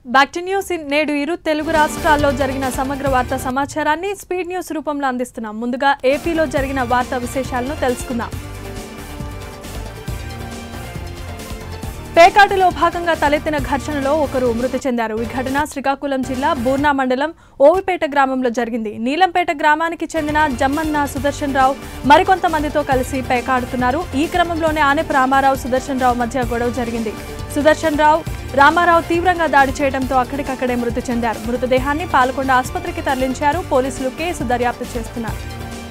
back to news in నేడు ఇరు తెలుగు రాష్ట్రాల్లో జరిగిన సమగ్ర వార్తా సమాచారాన్ని స్పీడ్ న్యూస్ రూపంలో అందిస్తున్నాం ముందుగా ఏపీలో జరిగిన వార్తా విశేషాలను తెలుసుకుందాం పేకాటులో భాగంగా తలెత్తిన ఘర్షణలో ఒకరు మృతి చెందారు ఈ ఘటన శ్రీకాకుళం జిల్లా బూర్నా మండలం ఓవిపేట గ్రామంలో జరిగింది నీలంపేట గ్రామానికి చెందిన జమ్మన్న సుదర్శన్ రావు మరికొంతమందితో కలిసి పేకాడుతున్నారు ఈ క్రమంలోనే ఆనెపు రామారావు సుదర్శన్ రావు మధ్య గొడవ జరిగింది సుదర్శన్ రావు రామారావు తీవ్రంగా దాడి చేయడంతో అక్కడికక్కడే మృతి చెందారు మృతదేహాన్ని పాల్కొండ ఆసుపత్రికి తరలించారు పోలీసులు కేసు దర్యాప్తు చేస్తున్నారు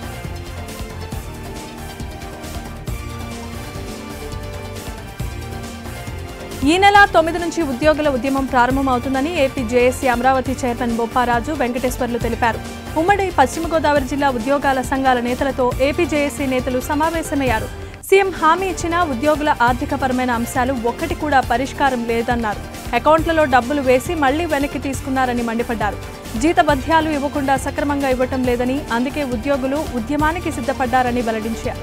ఈ నెల తొమ్మిది నుంచి ఉద్యోగుల ఉద్యమం ప్రారంభమవుతుందని AP JAC Amaravati chairman Bopparaju Venkateswarlu తెలిపారు ఉమ్మడి పశ్చిమ గోదావరి జిల్లా ఉద్యోగాల సంఘాల నేతలతో ఏపీ జేఏసీ నేతలు సమావేశమయ్యారు సీఎం హామీ ఇచ్చిన ఉద్యోగుల ఆర్థికపరమైన అంశాలు ఒక్కటి కూడా పరిష్కారం లేదన్నారు అకౌంట్లలో డబ్బులు వేసి మళ్లీ వెనక్కి తీసుకున్నారని మండిపడ్డారు జీతభత్యాలు ఇవ్వకుండా సక్రమంగా ఇవ్వటం లేదని అందుకే ఉద్యోగులు ఉద్యమానికి సిద్ధపడ్డారని వెల్లడించారు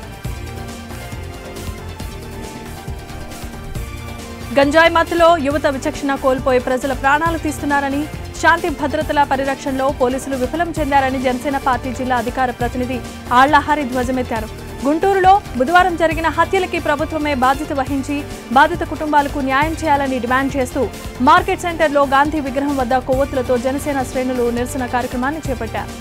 గంజాయి మత్తులో యువత విచక్షణ కోల్పోయి ప్రజల ప్రాణాలు తీస్తున్నారని శాంతి భద్రతల పరిరక్షణలో పోలీసులు విఫలం చెందారని జనసేన పార్టీ జిల్లా అధికార ప్రతినిధి ఆళ్లహారి ధ్వజమెత్తారు గుంటూరులో బుధవారం జరిగిన హత్యలకి ప్రభుత్వమే బాధ్యత వహించి బాధిత కుటుంబాలకు న్యాయం చేయాలని డిమాండ్ చేస్తూ మార్కెట్ సెంటర్లో గాంధీ విగ్రహం వద్ద కొవ్వొత్తులతో జనసేన శ్రేణులు నిరసన కార్యక్రమాన్ని చేపట్టారు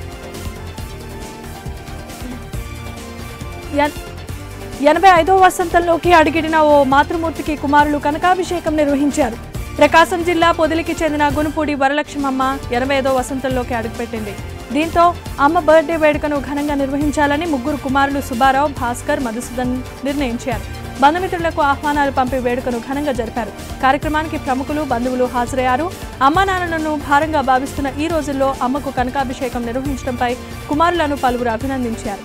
ఎన్- ఎనభై ఐదో వసంతంలోకి అడిగిడిన ఓ మాతృమూర్తికి కుమారులు కనకాభిషేకం నిర్వహించారు ప్రకాశం జిల్లా పొదిలికి చెందిన గునుపూడి వరలక్ష్మమ్మ ఎనభై ఐదో వసంతంలోకి అడుగుపెట్టింది దీంతో అమ్మ బర్త్డే వేడుకను ఘనంగా నిర్వహించాలని ముగ్గురు కుమారులు సుబ్బారావు భాస్కర్ మధుసూదన్ నిర్ణయించారు బంధుమిత్రులకు ఆహ్వానాలు పంపి వేడుకను ఘనంగా జరిపారు కార్యక్రమానికి ప్రముఖులు బంధువులు హాజరయ్యారు అమ్మా నాన్నలను భారంగా భావిస్తున్న ఈ రోజుల్లో అమ్మకు కనకాభిషేకం నిర్వహించడంపై కుమారులను పలువురు అభినందించారు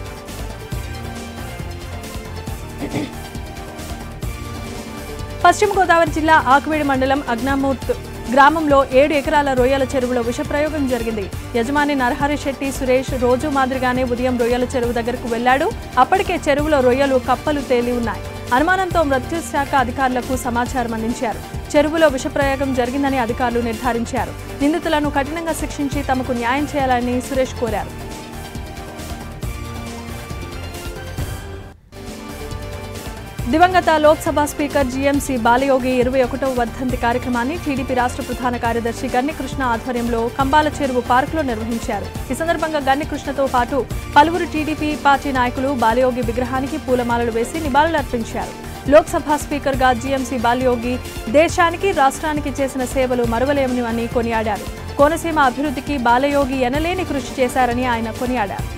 పశ్చిమ గోదావరి జిల్లా ఆకువేడి మండలం అగ్నామూర్త్ గ్రామంలో ఏడు ఎకరాల రొయ్యల చెరువులో విషప్రయోగం జరిగింది యజమాని నరహరి శెట్టి సురేష్ రోజు మాదిరిగానే ఉదయం రొయ్యల చెరువు దగ్గరకు వెళ్లాడు అప్పటికే చెరువులో రొయ్యలు కప్పలు తేలి ఉన్నాయి అనుమానంతో మృత్యు శాఖ అధికారులకు సమాచారం అందించారు చెరువులో విషప్రయోగం జరిగిందని అధికారులు నిర్ధారించారు నిందితులను కఠినంగా శిక్షించి తమకు న్యాయం చేయాలని సురేష్ కోరారు దివంగత లోక్సభ స్పీకర్ జీఎంసీ బాలయోగి ఇరవై ఒకటవ వర్ధంతి కార్యక్రమాన్ని టీడీపీ రాష్ట్ర ప్రధాన కార్యదర్శి గన్ని కృష్ణ ఆధ్వర్యంలో కంబాల చెరువు పార్కులో నిర్వహించారు ఈ సందర్భంగా గన్ని కృష్ణతో పాటు పలువురు టీడీపీ పార్టీ నాయకులు బాలయోగి విగ్రహానికి పూలమాలలు వేసి నివాళులర్పించారు లోక్సభ స్పీకర్గా జీఎంసీ బాలయోగి దేశానికి రాష్ట్రానికి చేసిన సేవలు మరువలేమని అని కొనియాడారు కోనసీమ అభివృద్ధికి బాలయోగి ఎనలేని కృషి చేశారని ఆయన కొనియాడారు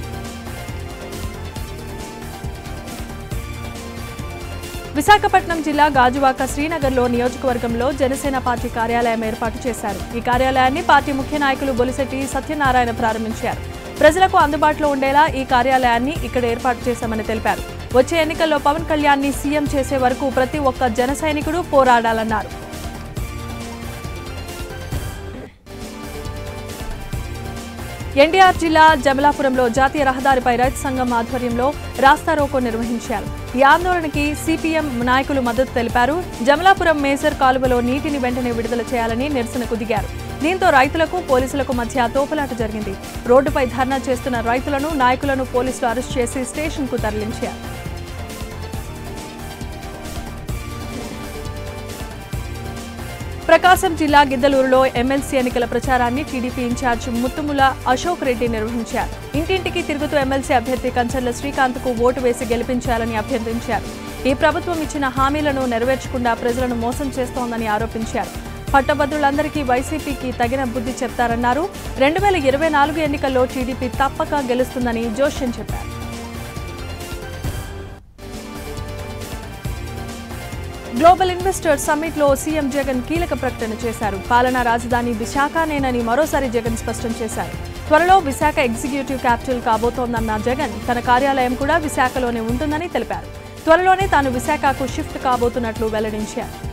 విశాఖపట్నం జిల్లా గాజువాక శ్రీనగర్లో నియోజకవర్గంలో జనసేన పార్టీ కార్యాలయం ఏర్పాటు చేశారు ఈ కార్యాలయాన్ని పార్టీ ముఖ్య నాయకులు బొలిశెట్టి సత్యనారాయణ ప్రారంభించారు ప్రజలకు అందుబాటులో ఉండేలా ఈ కార్యాలయాన్ని ఇక్కడ ఏర్పాటు చేశామని తెలిపారు వచ్చే ఎన్నికల్లో పవన్ కళ్యాణ్ ని సీఎం చేసే వరకు ప్రతి ఒక్క జన సైనికుడు పోరాడాలన్నారు ఎన్టీఆర్ జిల్లా జమలాపురంలో జాతీయ రహదారిపై రైతు సంఘం ఆధ్వర్యంలో రాస్తారోకో నిర్వహించారు ఈ ఆందోళనకి సిపిఎం నాయకులు మద్దతు తెలిపారు జమలాపురం మేజర్ కాలువలో నీటిని వెంటనే విడుదల చేయాలని నిరసనకు దిగారు దీంతో రైతులకు పోలీసులకు మధ్య తోపులాట జరిగింది రోడ్డుపై ధర్నా చేస్తున్న రైతులను నాయకులను పోలీసులు అరెస్ట్ చేసి స్టేషన్కు తరలించారు ప్రకాశం జిల్లా గిద్దలూరులో ఎమ్మెల్సీ ఎన్నికల ప్రచారాన్ని టీడీపీ ఇన్ఛార్జ్ ముత్తుముల అశోక్ రెడ్డి నిర్వహించారు ఇంటింటికి తిరుగుతూ ఎమ్మెల్సీ అభ్యర్థి కంచర్ల శ్రీకాంత్కు ఓటు వేసి గెలిపించాలని అభ్యర్థించారు ఈ ప్రభుత్వం ఇచ్చిన హామీలను నెరవేర్చకుండా ప్రజలను మోసం చేస్తోందని ఆరోపించారు పట్టభద్రులందరికీ వైసీపీకి తగిన బుద్ధి చెప్తారన్నారు రెండు వేల ఇరవై నాలుగు ఎన్నికల్లో టీడీపీ తప్పక గెలుస్తుందని జోష్యం చెప్పారు గ్లోబల్ ఇన్వెస్టర్ సమ్మిట్ లో సీఎం జగన్ కీలక ప్రకటన చేశారు పాలనా రాజధాని విశాఖనేనని మరోసారి జగన్ స్పష్టం చేశారు త్వరలో విశాఖ ఎగ్జిక్యూటివ్ క్యాపిటల్ కాబోతోందన్న జగన్ తన కార్యాలయం కూడా విశాఖలోనే ఉంటుందని తెలిపారు త్వరలోనే తాను విశాఖకు షిఫ్ట్ కాబోతున్నట్లు వెల్లడించారు